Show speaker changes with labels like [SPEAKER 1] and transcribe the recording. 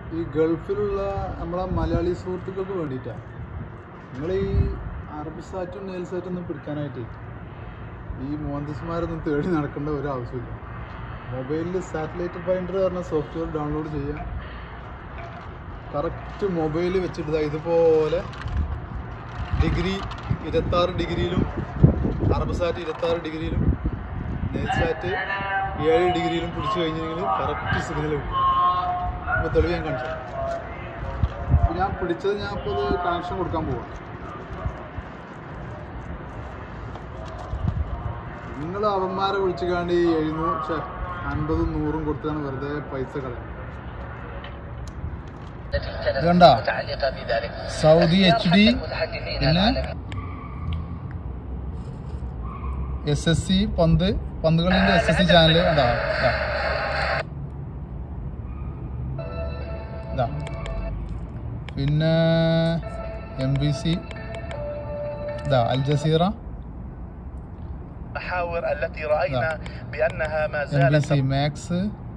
[SPEAKER 1] ഈ ഗൾഫിലുള്ള നമ്മളെ മലയാളി സുഹൃത്തുക്കൾക്ക് വേണ്ടിയിട്ടാണ് നിങ്ങൾ ഈ അറബ് സാറ്റും നെയിൽ സാറ്റും ഒന്നും പിടിക്കാനായിട്ട് ഈ മോഹന്തസ്മാരൊന്നും തേടി നടക്കേണ്ട ഒരു ആവശ്യമില്ല മൊബൈലിൽ സാറ്റലൈറ്റ് ഫൈൻഡർ പറഞ്ഞ സോഫ്റ്റ്വെയർ ഡൗൺലോഡ് ചെയ്യാം കറക്റ്റ് മൊബൈൽ വെച്ചിട്ട് ദാ ഇതുപോലെ ഡിഗ്രി ഇരുപത്താറ് ഡിഗ്രിയിലും അറബ് സാറ്റ് ഇരുപത്താറ് ഡിഗ്രിയിലും നെയിൽ സാറ്റ് ഏഴ് ഡിഗ്രിയിലും പിടിച്ചു കഴിഞ്ഞെങ്കിൽ കറക്റ്റ് സിഗ്നൽ കിട്ടും ഇപ്പോൾ തെളിവ് ഞാൻ കാണിച്ചു അപ്പോൾ ഞാൻ പിടിച്ചത് ഞാൻ ഇപ്പോൾ ഇത് കണക്ഷൻ കൊടുക്കാൻ പോവാം നിങ്ങൾ അവന്മാരെ വിളിച്ചു കാണ്ട് ഈ എഴുന്നൂറ് ഛെ, അൻപതും നൂറും കൊടുത്താണ് വെറുതെ പൈസ കളയും ഇതുണ്ടാ സൗദി എച്ച് ഡി പിന്നെ എസ് എസ് സി പന്ത് പന്തുകളിന്റെ എസ് എസ് സി ചാനൽ ഇതാ ഇതാ. ഇതാ പിന്നെ എം ബി സി ഇതാ Al Jazeera
[SPEAKER 2] المحاور التي رأينا بأنها ما
[SPEAKER 1] M B
[SPEAKER 2] زالت
[SPEAKER 1] C max